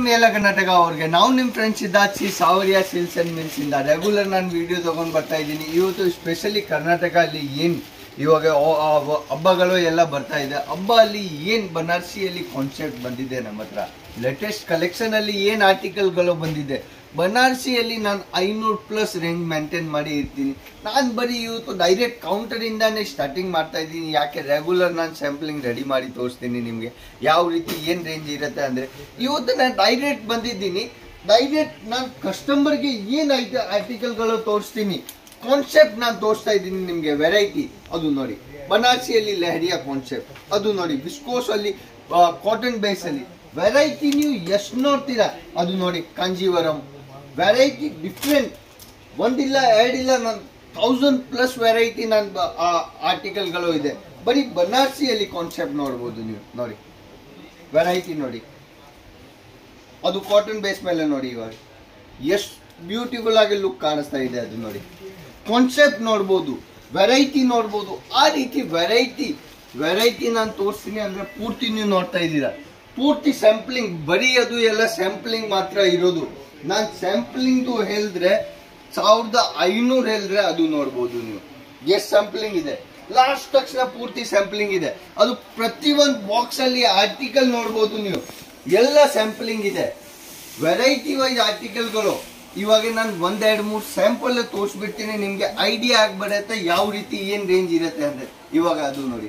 welcome ಎಲ್ಲ ಕರ್ನಾಟಕ ಅವ್ರಿಗೆ ನಾವು ನಿಮ್ಮ ಫ್ರೆಂಡ್ಸ್ ಇದ್ದಾಚಿ ಸಾವರಿಯ ಸಿಲ್ಸ್ ಅಂಡ್ ಮಿಲ್ಸ್ ಇಂದ ರೆಗ್ಯುಲರ್ ನಾನು ವಿಡಿಯೋ ತಗೊಂಡ್ ಬರ್ತಾ ಇದ್ದೀನಿ ಇವತ್ತು ಸ್ಪೆಷಲಿ ಕರ್ನಾಟಕ ಅಲ್ಲಿ ಏನ್ ಇವಾಗ ಓ- ಆ ವ- ಹಬ್ಬಗಳು ಎಲ್ಲ ಬರ್ತಾ ಇದೆ ಹಬ್ಬ ಅಲ್ಲಿ ಏನ್ ಬನಾರಸಿಯಲ್ಲಿ ಕಾನ್ಸೆಪ್ಟ್ ಬಂದಿದೆ ನಮ್ಮ ಹತ್ರ ಲೇಟೆಸ್ಟ್ ಕಲೆಕ್ಷನ್ ಅಲ್ಲಿ ಏನ್ ಆರ್ಟಿಕಲ್ಗಳು ಬಂದಿದೆ ಬನಾರಸಿಯಲ್ಲಿ ನಾನು ಐನೂರು ಪ್ಲಸ್ ರೇಂಜ್ ಮೇಂಟೈನ್ ಮಾಡಿ ಇರ್ತೀನಿ ನಾನು ಬರೀ ಇವತ್ತು ಡೈರೆಕ್ಟ್ ಕೌಂಟರಿಂದಾನೇ ಸ್ಟಾರ್ಟಿಂಗ್ ಮಾಡ್ತಾ ಇದ್ದೀನಿ ಯಾಕೆ ರೆಗ್ಯುಲರ್ ನಾನು ಸ್ಯಾಂಪ್ಲಿಂಗ್ ರೆಡಿ ಮಾಡಿ ತೋರಿಸ್ತೀನಿ ನಿಮಗೆ ಯಾವ ರೀತಿ ಏನು ರೇಂಜ್ ಇರುತ್ತೆ ಅಂದರೆ ಇವತ್ತು ನಾನು ಡೈರೆಕ್ಟ್ ಬಂದಿದ್ದೀನಿ ಡೈರೆಕ್ಟ್ ನಾನು ಕಸ್ಟಮರ್ಗೆ ಏನೈತೆ ಆರ್ಟಿಕಲ್ಗಳು ತೋರಿಸ್ತೀನಿ ಕಾನ್ಸೆಪ್ಟ್ ನಾನು ತೋರಿಸ್ತಾ ಇದ್ದೀನಿ ನಿಮಗೆ ವೆರೈಟಿ ಅದು ನೋಡಿ ಬನಾರಸಿಯಲ್ಲಿ ಲೆಹರಿಯಾ ಕಾನ್ಸೆಪ್ಟ್ ಅದು ನೋಡಿ ವಿಸ್ಕೋಸ್ ಅಲ್ಲಿ ಕಾಟನ್ ಬೇಸ್ ಅಲ್ಲಿ ವೆರೈಟಿ ನೀವು ಎಷ್ಟು ನೋಡ್ತೀರಾ ಅದು ನೋಡಿ ಕಾಂಜೀವರಂ ವೆರೈಟಿ ಡಿಫ್ರೆಂಟ್ ಒಂದಿಲ್ಲ ಎರಡಿಲ್ಲ ನಾನು ಥೌಸಂಡ್ ಪ್ಲಸ್ ವೆರೈಟಿ ನಾನು ಆರ್ಟಿಕಲ್ಗಳು ಇದೆ ಬರೀ ಬನಾರಸಿಯಲ್ಲಿ ಕಾನ್ಸೆಪ್ಟ್ ನೋಡ್ಬೋದು ನೀವು ನೋಡಿ ವೆರೈಟಿ ನೋಡಿ ಅದು ಕಾಟನ್ ಬೇಸ್ ಮೇಲೆ ನೋಡಿ ಇವಾಗ ಎಷ್ಟು ಬ್ಯೂಟಿಫುಲ್ ಆಗಿ ಲುಕ್ ಕಾಣಿಸ್ತಾ ಇದೆ ಅದು ನೋಡಿ ಕಾನ್ಸೆಪ್ಟ್ ನೋಡ್ಬೋದು ವೆರೈಟಿ ನೋಡ್ಬೋದು ಆ ರೀತಿ ವೆರೈಟಿ ವೆರೈಟಿ ನಾನು ತೋರಿಸ್ತೀನಿ ಅಂದ್ರೆ ಪೂರ್ತಿ ನೀವು ನೋಡ್ತಾ ಇದ್ದೀರಾ ಪೂರ್ತಿ ಸ್ಯಾಂಪ್ಲಿಂಗ್ ಬರೀ ಅದು ಎಲ್ಲ ಸ್ಯಾಂಪ್ಲಿಂಗ್ ಮಾತ್ರ ಇರೋದು ನಾನು ಸ್ಯಾಂಪ್ಲಿಂಗ್ದು ಹೇಳಿದ್ರೆ ಸಾವಿರದ ಐನೂರು ಹೇಳಿದ್ರೆ ಅದು ನೋಡ್ಬೋದು ನೀವು ಎಷ್ಟು ಸ್ಯಾಂಪ್ಲಿಂಗ್ ಇದೆ ಲಾಸ್ಟ್ ತಕ್ಷಣ ಪೂರ್ತಿ ಸ್ಯಾಂಪ್ಲಿಂಗ್ ಇದೆ ಅದು ಪ್ರತಿ ಒಂದು ಬಾಕ್ಸ್ ಅಲ್ಲಿ ಆರ್ಟಿಕಲ್ ನೋಡ್ಬೋದು ನೀವು ಎಲ್ಲ ಸ್ಯಾಂಪ್ಲಿಂಗ್ ಇದೆ ವೆರೈಟಿ ವೈಸ್ ಆರ್ಟಿಕಲ್ಗಳು ಇವಾಗ ನಾನು ಒಂದೆರಡು ಮೂರು ಸ್ಯಾಂಪಲ್ ತೋರಿಸ್ಬಿಡ್ತೀನಿ ನಿಮ್ಗೆ ಐಡಿಯಾ ಆಗ್ಬಿಡತ್ತೆ ಯಾವ ರೀತಿ ಏನ್ ರೇಂಜ್ ಇರುತ್ತೆ ಅಂದ್ರೆ ಇವಾಗ ಅದು ನೋಡಿ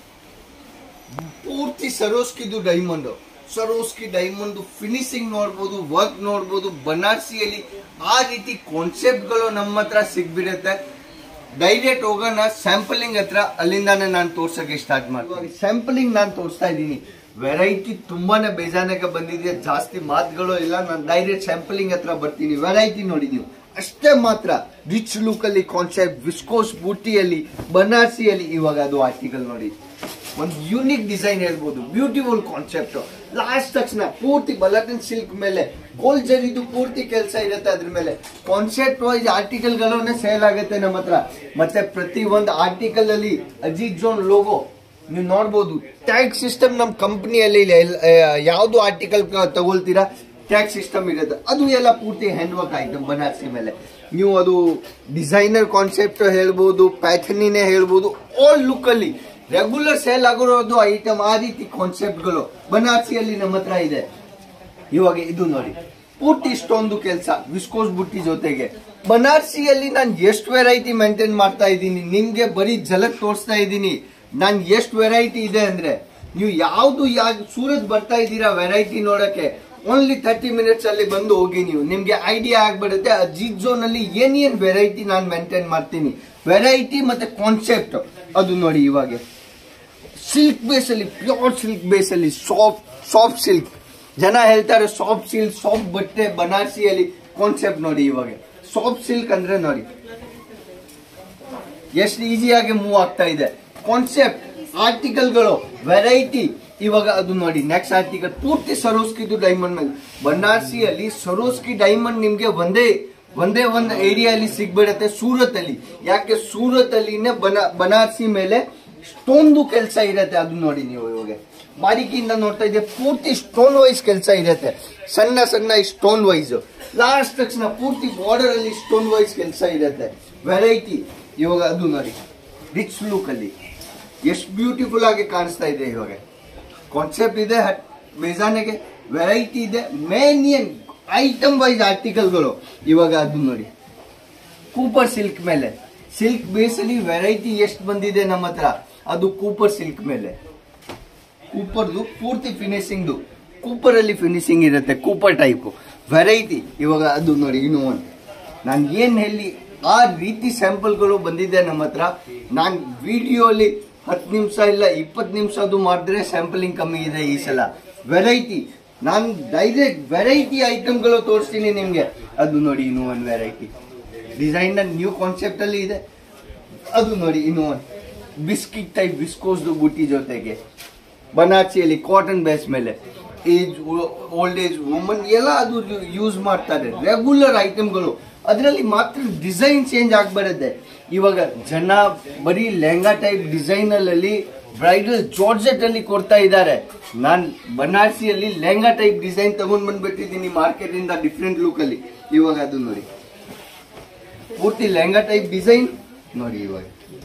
ಪೂರ್ತಿ ಸರೋಸ್ಕಿದು ಡೈಮಂಡ್ ಸರೋಸ್ಕಿ ಡೈಮಂಡ್ ಫಿನಿಶಿಂಗ್ ನೋಡ್ಬೋದು ವರ್ಕ್ ನೋಡ್ಬೋದು ಬನಾರಸಿಯಲ್ಲಿ ಆ ರೀತಿ ಕಾನ್ಸೆಪ್ಟ್ಗಳು ನಮ್ಮ ಹತ್ರ ಸಿಗ್ಬಿಡುತ್ತೆ ಡೈರೆಕ್ಟ್ ಹೋಗೋಣ ಸ್ಯಾಂಪಲಿಂಗ್ ಹತ್ರ ಅಲ್ಲಿಂದಾನೆ ನಾನು ತೋರ್ಸಕ್ಕೆ ಸ್ಟಾರ್ಟ್ ಮಾಡ್ತೀನಿ ಸ್ಯಾಂಪಲಿಂಗ್ ನಾನು ತೋರಿಸ್ತಾ ಇದ್ದೀನಿ ವೆರೈಟಿ ತುಂಬಾನೇ ಬೇಜಾನಕ್ಕೆ ಬಂದಿದೆ ಜಾಸ್ತಿ ಮಾತುಗಳು ಇಲ್ಲ ನಾನು ಡೈರೆಕ್ಟ್ ಸ್ಯಾಂಪಲಿಂಗ್ ಹತ್ರ ಬರ್ತೀನಿ ವೆರೈಟಿ ನೋಡಿ ನೀವು ಅಷ್ಟೇ ಮಾತ್ರ ರಿಚ್ ಲುಕ್ ಅಲ್ಲಿ ಕಾನ್ಸೆಪ್ಟ್ ವಿಸ್ಕೋಸ್ ಬೂಟಿಯಲ್ಲಿ ಬನಾರಸಿಯಲ್ಲಿ ಇವಾಗ ಅದು ಆರ್ಟಿಕಲ್ ನೋಡಿ ಒಂದು ಯೂನಿಕ್ ಡಿಸೈನ್ ಹೇಳ್ಬೋದು ಬ್ಯೂಟಿಫುಲ್ ಕಾನ್ಸೆಪ್ಟ್ ಲಾಸ್ಟ್ ತಕ್ಷಣ ಪೂರ್ತಿ ಬಲಟನ್ ಸಿಲ್ಕ್ ಮೇಲೆ ಗೋಲ್ಡ್ ಜರಿದು ಪೂರ್ತಿ ಕೆಲಸ ಇರುತ್ತೆ ಅದ್ರ ಮೇಲೆ ಕಾನ್ಸೆಪ್ಟ್ ವೈಸ್ ಆರ್ಟಿಕಲ್ ಗಳನ್ನೇ ಸೇಲ್ ಆಗುತ್ತೆ ನಮ್ಮ ಹತ್ರ ಮತ್ತೆ ಪ್ರತಿ ಒಂದು ಆರ್ಟಿಕಲ್ ಅಲ್ಲಿ ಅಜಿತ್ ಜೋನ್ ಲೋಗೋ ನೀವು ನೋಡ್ಬೋದು ಟ್ಯಾಗ್ ಸಿಸ್ಟಮ್ ನಮ್ಮ ಕಂಪ್ನಿಯಲ್ಲಿ ಯಾವ್ದು ಆರ್ಟಿಕಲ್ ತಗೊಳ್ತೀರಾ ಟ್ಯಾಗ್ ಸಿಸ್ಟಮ್ ಇರುತ್ತೆ ಅದು ಎಲ್ಲ ಪೂರ್ತಿ ಹ್ಯಾಂಡ್ ವರ್ಕ್ ಐಟಮ್ ಬನಾರಸಿ ಮೇಲೆ ನೀವು ಅದು ಡಿಸೈನರ್ ಕಾನ್ಸೆಪ್ಟ್ ಹೇಳ್ಬೋದು ಪ್ಯಾಥರ್ನಿನೇ ಹೇಳ್ಬೋದು ಆಲ್ ಲುಕ್ ಅಲ್ಲಿ ರೆಗ್ಯುಲರ್ ಸೇಲ್ ಆಗಿರೋದು ಐಟಮ್ ಆ ರೀತಿ ಕಾನ್ಸೆಪ್ಟ್ಗಳು ಬನಾರಸಿಯಲ್ಲಿ ನಮ್ಮ ಹತ್ರ ಇದೆ ಇವಾಗ ಇದು ನೋಡಿ ಪೂರ್ತಿ ಇಷ್ಟೊಂದು ಕೆಲಸ ವಿಸ್ಕೋಸ್ ಬುಟ್ಟಿ ಜೊತೆಗೆ ಬನಾರಸಿಯಲ್ಲಿ ನಾನು ಎಷ್ಟು ವೆರೈಟಿ ಮೇಂಟೈನ್ ಮಾಡ್ತಾ ಇದ್ದೀನಿ ನಿಮ್ಗೆ ಬರೀ ಝಲಕ್ ತೋರಿಸ್ತಾ ಇದ್ದೀನಿ ನಾನು ಎಷ್ಟು ವೆರೈಟಿ ಇದೆ ಅಂದ್ರೆ ನೀವು ಯಾವ್ದು ಯಾವ ಸೂರತ್ ಬರ್ತಾ ಇದ್ದೀರಾ ವೆರೈಟಿ ನೋಡಕ್ಕೆ ಓನ್ಲಿ ತರ್ಟಿ ಮಿನಿಟ್ಸ್ ಅಲ್ಲಿ ಬಂದು ಹೋಗಿ ನೀವು ನಿಮ್ಗೆ ಐಡಿಯಾ ಆಗ್ಬಿಡುತ್ತೆ ಅಜಿತ್ ಝೋನ್ ಅಲ್ಲಿ ಏನ್ ಏನ್ ವೆರೈಟಿ ನಾನು ಮೇಂಟೈನ್ ಮಾಡ್ತೀನಿ ವೆರೈಟಿ ಮತ್ತೆ ಕಾನ್ಸೆಪ್ಟ್ ಅದು ನೋಡಿ ಇವಾಗ ಸಿಲ್ಕ್ ಬೇಸ್ ಅಲ್ಲಿ ಪ್ಯೂರ್ ಸಿಲ್ಕ್ ಬೇಸ್ ಅಲ್ಲಿ ಸಾಫ್ಟ್ ಸಾಫ್ಟ್ ಸಿಲ್ಕ್ ಜನ ಹೇಳ್ತಾರೆ ಸಾಫ್ಟ್ ಸಿಲ್ಕ್ ಸಾಫ್ಟ್ ಬಟ್ಟೆ ಬನಾರಸಿಯಲ್ಲಿ ಕಾನ್ಸೆಪ್ಟ್ ನೋಡಿ ಇವಾಗ ಸಾಫ್ಟ್ ಸಿಲ್ಕ್ ಅಂದ್ರೆ ನೋಡಿ ಎಷ್ಟು ಈಸಿಯಾಗಿ ಮೂವ್ ಆಗ್ತಾ ಇದೆ ಕಾನ್ಸೆಪ್ಟ್ ಆರ್ಟಿಕಲ್ಗಳು ವೆರೈಟಿ ಇವಾಗ ಅದು ನೋಡಿ ನೆಕ್ಸ್ಟ್ ಆರ್ಟಿಕಲ್ ಪೂರ್ತಿ ಸರೋಸ್ಕಿದು ಡೈಮಂಡ್ ಮೇಲೆ ಬನಾರಸಿಯಲ್ಲಿ ಸರೋಸ್ಕಿ ಡೈಮಂಡ್ ನಿಮ್ಗೆ ಒಂದೇ ಒಂದೇ ಒಂದು ಏರಿಯಾಲಿ ಸಿಗ್ಬಿಡತ್ತೆ ಸೂರತ್ ಅಲ್ಲಿ ಯಾಕೆ ಸೂರತ್ ಅಲ್ಲಿನೇ ಬನ ಬನಾರಸಿ ಮೇಲೆ ಸ್ಟೋನ್ದು ಕೆಲಸ ಇರತ್ತೆ ಅದು ನೋಡಿ ನೀವು ಇವಾಗ ಬಾರಿಕೆಯಿಂದ ನೋಡ್ತಾ ಇದ್ದೆ ಪೂರ್ತಿ ಸ್ಟೋನ್ ವೈಸ್ ಕೆಲಸ ಇರತ್ತೆ ಸಣ್ಣ ಸಣ್ಣ ಸ್ಟೋನ್ ವೈಸ್ ಲಾಸ್ಟ್ ತಕ್ಷಣ ಪೂರ್ತಿ ಬಾರ್ಡರ್ ಅಲ್ಲಿ ಸ್ಟೋನ್ ವೈಸ್ ಕೆಲಸ ಇರತ್ತೆ ವೆರೈಟಿ ಇವಾಗ ಅದು ನೋಡಿ ರಿಚ್ ಲುಕ್ ಅಲ್ಲಿ ಎಷ್ಟು ಬ್ಯೂಟಿಫುಲ್ ಆಗಿ ಕಾಣಿಸ್ತಾ ಇದೆ ಇವಾಗ ಕಾನ್ಸೆಪ್ಟ್ ಇದೆ ಹಟ್- ಬೇಜಾನೆಗೆ ವೆರೈಟಿ ಇದೆ ಮೇನ್ ಏನ್ ಐಟಮ್ ವೈಸ್ ಆರ್ಟಿಕಲ್ಗಳು ಇವಾಗ ಅದು ನೋಡಿ ಕೂಪರ್ ಸಿಲ್ಕ್ ಮೇಲೆ ಸಿಲ್ಕ್ ಬೇಸಲ್ಲಿ ವೆರೈಟಿ ಎಷ್ಟು ಬಂದಿದೆ ನಮ್ಮ ಹತ್ರ ಅದು ಕೂಪರ್ ಸಿಲ್ಕ್ ಮೇಲೆ ಕೂಪರ್ದು ಪೂರ್ತಿ ಫಿನಿಶಿಂಗ್ದು ಕೂಪರ್ ಅಲ್ಲಿ ಫಿನಿಶಿಂಗ್ ಇರುತ್ತೆ ಕೂಪರ್ ಟೈಪ್ ವೆರೈಟಿ ಇವಾಗ ಅದು ನೋಡಿ ಇನ್ನು ಒಂದು ನಾನು ಏನ್ ಹೇಳಿ ಆ ರೀತಿ ಸ್ಯಾಂಪಲ್ಗಳು ಬಂದಿದೆ ನಮ್ಮ ಹತ್ರ ನಾನು ವಿಡಿಯೋಲಿ ಹತ್ತು ನಿಮಿಷ ಇಲ್ಲ ಇಪ್ಪತ್ತು ನಿಮಿಷ ಅದು ಮಾಡಿದ್ರೆ ಸ್ಯಾಂಪಲಿಂಗ್ ಕಮ್ಮಿ ಇದೆ ಈ ಸಲ ವೆರೈಟಿ ನಾನು ಡೈರೆಕ್ಟ್ ವೆರೈಟಿ ಐಟಮ್ಗಳು ತೋರಿಸ್ತೀನಿ ನಿಮಗೆ ಅದು ನೋಡಿ ಇನ್ನೂ ಒಂದು ವೆರೈಟಿ ಡಿಸೈನ್ ನ್ಯೂ ಕಾನ್ಸೆಪ್ಟ್ ಅಲ್ಲಿ ಇದೆ ಅದು ನೋಡಿ ಇನ್ನು ಒಂದು ಬಿಸ್ಕಿಟ್ ಟೈಪ್ ವಿಸ್ಕೋಸ್ದು ಬುಟ್ಟಿ ಜೊತೆಗೆ ಬನಾರಸಿಯಲ್ಲಿ ಕಾಟನ್ ಬೇಸ್ ಮೇಲೆ ಏಜ್ ಓಲ್ಡ್ ಏಜ್ ವುಮನ್ ಎಲ್ಲ ಅದು ಯೂಸ್ ಮಾಡ್ತಾರೆ ರೆಗ್ಯುಲರ್ ಐಟಮ್ಗಳು ಅದರಲ್ಲಿ ಮಾತ್ರ ಡಿಸೈನ್ ಚೇಂಜ್ ಆಗ್ಬರುತ್ತೆ ಇವಾಗ ಜನ ಬರೀ ಲೆಹಂಗಾ ಟೈಪ್ ಡಿಸೈನಲ್ಲಿ ಬ್ರೈಡಲ್ ಜಾರ್ಜೆಟ್ ಅಲ್ಲಿ ಕೊಡ್ತಾ ಇದ್ದಾರೆ ನಾನ್ ಬನಾರಸಿಯಲ್ಲಿ ಲೆಹಂಗಾ ಟೈಪ್ ಡಿಸೈನ್ ತಗೊಂಡ್ ಬಂದ್ಬಿಟ್ಟಿದ್ದೀನಿ ಮಾರ್ಕೆಟ್ ಇಂದ ಡಿಫ್ರೆಂಟ್ ಲುಕ್ ಅಲ್ಲಿ ಇವಾಗ ಅದು ನೋಡಿ ಪೂರ್ತಿ ಲೆಹಂಗಾ ಟೈಪ್ ಡಿಸೈನ್ ನೋಡಿ ಇವಾಗ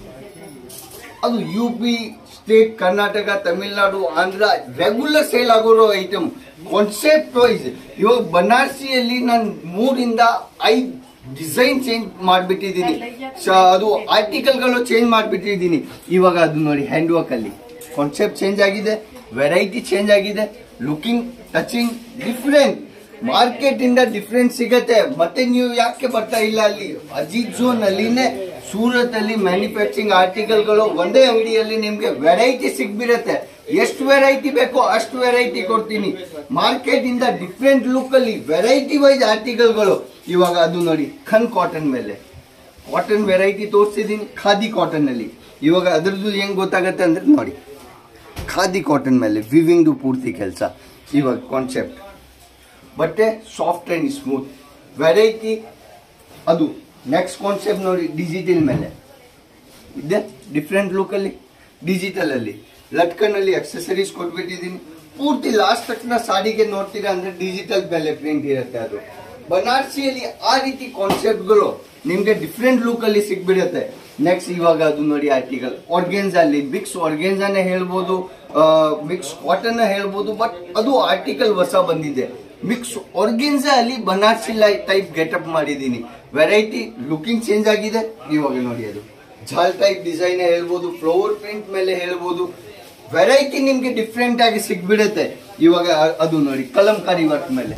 ಅದು U P state Karnataka Tamil Nadu Andhra regular sale ಆಗೋರೋ ಐಟಮ್ ಕಾನ್ಸೆಪ್ಟ್ ವೈಸ್ ಇವಾಗ ಬನಾರಸಿಯಲ್ಲಿ ನಾನು ಮೂರಿಂದ ಐದು ಡಿಸೈನ್ ಚೇಂಜ್ ಮಾಡಿಬಿಟ್ಟಿದ್ದೀನಿ ಅದು ಆರ್ಟಿಕಲ್ಗಳು ಚೇಂಜ್ ಮಾಡಿಬಿಟ್ಟಿದ್ದೀನಿ ಇವಾಗ ಅದು ನೋಡಿ ಹ್ಯಾಂಡ್ ವರ್ಕ್ ಅಲ್ಲಿ ಕಾನ್ಸೆಪ್ಟ್ ಚೇಂಜ್ ಆಗಿದೆ ವೆರೈಟಿ ಚೇಂಜ್ ಆಗಿದೆ ಲುಕಿಂಗ್ ಟಚಿಂಗ್ ಡಿಫ್ರೆಂಟ್ ಮಾರ್ಕೆಟ್ ಇಂದ ಡಿಫ್ರೆಂಟ್ ಸಿಗತ್ತೆ ಮತ್ತೆ ನೀವು ಯಾಕೆ ಬರ್ತಾ ಇಲ್ಲ ಅಲ್ಲಿ ಅಜಿತ್ ಝೋನ್ ಅಲ್ಲಿನೇ ಸೂರತ್ ಅಲ್ಲಿ ಮ್ಯಾನುಫ್ಯಾಕ್ಚರಿಂಗ್ ಆರ್ಟಿಕಲ್ಗಳು ಒಂದೇ ಅಂಗಡಿಯಲ್ಲಿ ನಿಮ್ಗೆ ವೆರೈಟಿ ಸಿಗ್ಬಿರತ್ತೆ ಎಷ್ಟು ವೆರೈಟಿ ಬೇಕೋ ಅಷ್ಟು ವೆರೈಟಿ ಕೊಡ್ತೀನಿ ಮಾರ್ಕೆಟ್ ಇಂದ ಡಿಫ್ರೆಂಟ್ ಲುಕ್ ಅಲ್ಲಿ ವೆರೈಟಿ ವೈಸ್ ಆರ್ಟಿಕಲ್ಗಳು ಇವಾಗ ಅದು ನೋಡಿ ಖನ್ ಕಾಟನ್ ಮೇಲೆ ಕಾಟನ್ ವೆರೈಟಿ ತೋರಿಸಿದೀನಿ ಖಾದಿ ಕಾಟನ್ ಅಲ್ಲಿ ಇವಾಗ ಅದ್ರದ್ದು ಹೆಂಗ್ ಗೊತ್ತಾಗತ್ತೆ ಅಂದ್ರೆ ನೋಡಿ ಖಾದಿ ಕಾಟನ್ ಮೇಲೆ ವಿವಿಂಗ್ದು ಪೂರ್ತಿ ಕೆಲಸ ಇವಾಗ ಕಾನ್ಸೆಪ್ಟ್ ಬಟ್ಟೆ ಸಾಫ್ಟ್ ಅಂಡ್ ಸ್ಮೂತ್ ವೆರೈಟಿ ಅದು ನೆಕ್ಸ್ಟ್ ಕಾನ್ಸೆಪ್ಟ್ ನೋಡಿ ಡಿಜಿಟಲ್ ಮೇಲೆ ಇದೆ ಡಿಫ್ರೆಂಟ್ ಲುಕಲ್ಲಿ ಡಿಜಿಟಲ್ ಅಲ್ಲಿ ಲಟ್ಕನ್ ಅಲ್ಲಿ ಅಕ್ಸೆಸರೀಸ್ ಕೊಟ್ಬಿಟ್ಟಿದ್ದೀನಿ ಪೂರ್ತಿ ಲಾಸ್ಟ್ ತಕ್ಷಣ ಸಾಡಿಗೆ ನೋಡ್ತೀರಾ ಅಂದ್ರೆ ಡಿಜಿಟಲ್ ಬೆಲೆ ಪ್ರಿಂಟ್ ಇರುತ್ತೆ ಅದು ಬನಾರಸಿಯಲ್ಲಿ ಆ ರೀತಿ ಕಾನ್ಸೆಪ್ಟ್ಗಳು ನಿಮ್ಗೆ ಡಿಫ್ರೆಂಟ್ ಲುಕ್ ಅಲ್ಲಿ ಸಿಗ್ಬಿಡುತ್ತೆ ನೆಕ್ಸ್ಟ್ ಇವಾಗ ಅದು ನೋಡಿ ಆರ್ಟಿಕಲ್ ಆರ್ಗೆನ್ಸ್ ಅಲ್ಲಿ ಮಿಕ್ಸ್ ಆರ್ಗೆನ್ಸಾನೇ ಹೇಳ್ಬೋದು ಮಿಕ್ಸ್ ಕಾಟನ್ ಹೇಳ್ಬೋದು ಬಟ್ ಅದು ಆರ್ಟಿಕಲ್ ಹೊಸ ಬಂದಿದೆ ಮಿಕ್ಸ್ ಆರ್ಗೆನ್ಸಾ ಅಲ್ಲಿ ಬನಾರಸಿ ಟೈಪ್ ಗೆಟಪ್ ಮಾಡಿದ್ದೀನಿ ವೆರೈಟಿ ಲುಕಿಂಗ್ ಚೇಂಜ್ ಆಗಿದೆ ಇವಾಗ ನೋಡಿ ಅದು ಜಾಲ್ ಟೈಪ್ ಡಿಸೈನ್ ಹೇಳ್ಬೋದು ಫ್ಲವರ್ ಪ್ರಿಂಟ್ ಮೇಲೆ ಹೇಳ್ಬೋದು ವೆರೈಟಿ ನಿಮ್ಗೆ ಡಿಫ್ರೆಂಟ್ ಆಗಿ ಸಿಗ್ಬಿಡುತ್ತೆ ಇವಾಗ ಅ- ಅದು ನೋಡಿ ಕಲಂಕಾರಿ ವರ್ಕ್ ಮೇಲೆ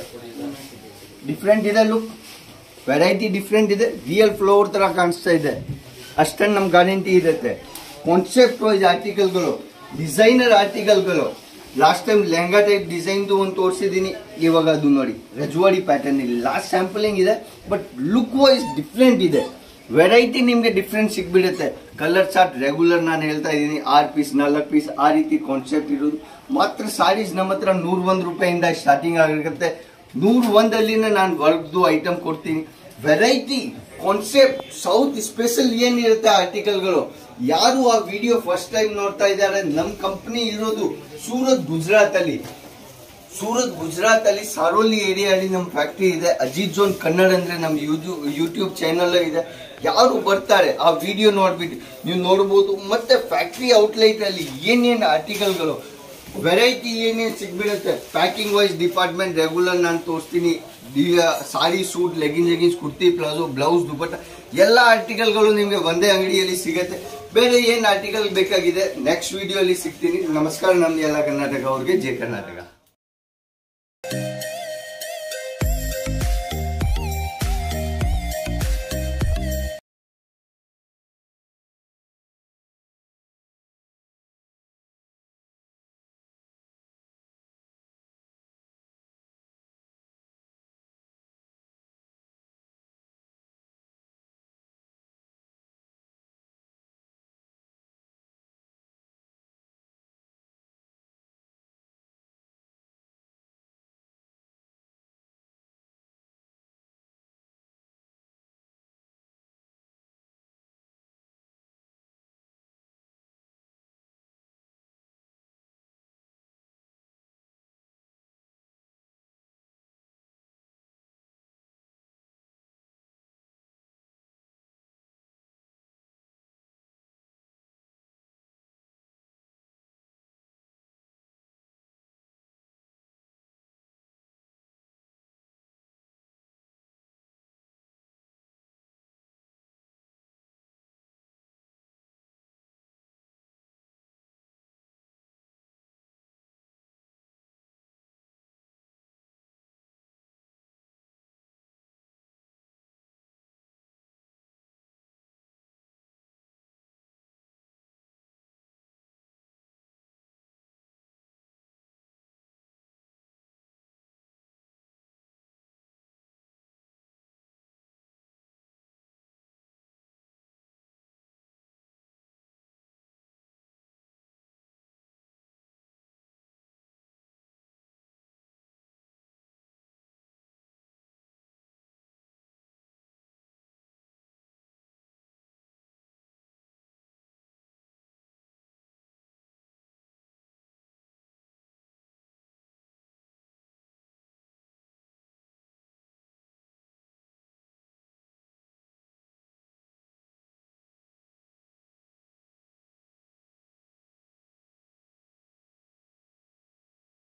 ಡಿಫ್ರೆಂಟ್ ಇದೆ ಲುಕ್ ವೆರೈಟಿ ಡಿಫ್ರೆಂಟ್ ಇದೆ ರಿಯಲ್ ಫ್ಲವರ್ ತರ ಕಾಣಿಸ್ತಾ ಇದೆ ಅಷ್ಟನ್ನು ನಮ್ ಗ್ಯಾರಂಟಿ ಇರುತ್ತೆ ಕಾನ್ಸೆಪ್ಟ್ ವೈಸ್ ಆರ್ಟಿಕಲ್ಗಳು ಡಿಸೈನರ್ ಆರ್ಟಿಕಲ್ಗಳು ಲಾಸ್ಟ್ ಟೈಮ್ ಲೆಹಂಗಾ ಟೈಪ್ ಡಿಸೈನ್ದು ಒಂದು ತೋರಿಸಿದ್ದೀನಿ ಇವಾಗ ಅದು ನೋಡಿ ರಜವಾಡಿ ಪ್ಯಾಟರ್ನ್ ಇಲ್ಲಿ ಲಾಸ್ಟ್ ಸ್ಯಾಂಪಲಿಂಗ್ ಇದೆ ಬಟ್ ಲುಕ್ ವೈಸ್ ಡಿಫ್ರೆಂಟ್ ಇದೆ ವೆರೈಟಿ ನಿಮ್ಗೆ ಡಿಫ್ರೆಂಟ್ ಸಿಗ್ಬಿಡುತ್ತೆ ಕಲರ್ ಚಾರ್ಟ್ ರೆಗ್ಯುಲರ್ ನಾನು ಹೇಳ್ತಾ ಇದ್ದೀನಿ ಆರ್ ಪೀಸ್ ನಾಲ್ಕು ಪೀಸ್ ಆ ರೀತಿ ಕಾನ್ಸೆಪ್ಟ್ ಇರೋದು ಮಾತ್ರ ಸಾರೀಸ್ ನಮ್ಮ ಹತ್ರ ನೂರ ಒಂದು ರೂಪಾಯಿಂದ ಸ್ಟಾರ್ಟಿಂಗ್ ಆಗಿರುತ್ತೆ ನೂರ ಒಂದಲ್ಲಿನೇ ನಾನು ವರ್ಕ್ದು ಐಟಮ್ ಕೊಡ್ತೀನಿ ವೆರೈಟಿ ಕಾನ್ಸೆಪ್ಟ್ ಸೌತ್ ಸ್ಪೆಷಲ್ ಏನಿರುತ್ತೆ ಆರ್ಟಿಕಲ್ಗಳು ಯಾರು ಆ ವಿಡಿಯೋ ಫಸ್ಟ್ ಟೈಮ್ ನೋಡ್ತಾ ಇದ್ದಾರೆ ನಮ್ಮ ಕಂಪ್ನಿ ಇರೋದು ಸೂರತ್ ಗುಜರಾತ್ ಅಲ್ಲಿ ಸೂರತ್ ಗುಜರಾತ್ ಅಲ್ಲಿ ಸಾರೋಲಿ ಏರಿಯಾದಲ್ಲಿ ನಮ್ಮ ಫ್ಯಾಕ್ಟ್ರಿ ಇದೆ ಅಜಿತ್ ಜೋನ್ ಕನ್ನಡ ಅಂದ್ರೆ ನಮ್ಮ ಯೂಟ್ಯೂಬ್ ಯೂಟ್ಯೂಬ್ ಚಾನಲ್ ಇದೆ ಯಾರು ಬರ್ತಾರೆ ಆ ವಿಡಿಯೋ ನೋಡ್ಬಿಟ್ಟು ನೀವು ನೋಡ್ಬೋದು ಮತ್ತೆ ಫ್ಯಾಕ್ಟ್ರಿ ಔಟ್ಲೆಟ್ ಅಲ್ಲಿ ಏನೇನು ಆರ್ಟಿಕಲ್ಗಳು ವೆರೈಟಿ ಏನೇನು ಸಿಗ್ಬಿಡುತ್ತೆ ಪ್ಯಾಕಿಂಗ್ ವೈಸ್ ಡಿಪಾರ್ಟ್ಮೆಂಟ್ ರೆಗ್ಯುಲರ್ ನಾನು ತೋರಿಸ್ತೀನಿ sari suit leggin leggings kurti palazzo blouse dupatta ಎಲ್ಲ ಆರ್ಟಿಕಲ್ಗಳು ನಿಮಗೆ ಒಂದೇ ಅಂಗಡಿಯಲ್ಲಿ ಸಿಗುತ್ತೆ ಬೇರೆ ಏನು ಆರ್ಟಿಕಲ್ ಬೇಕಾಗಿದೆ ನೆಕ್ಸ್ಟ್ ವಿಡಿಯೋ ಅಲ್ಲಿ ಸಿಗ್ತೀನಿ ನಮಸ್ಕಾರ ನಮ್ದು ಎಲ್ಲ ಕರ್ನಾಟಕ ಅವ್ರಿಗೆ ಜೈ ಕರ್ನಾಟಕ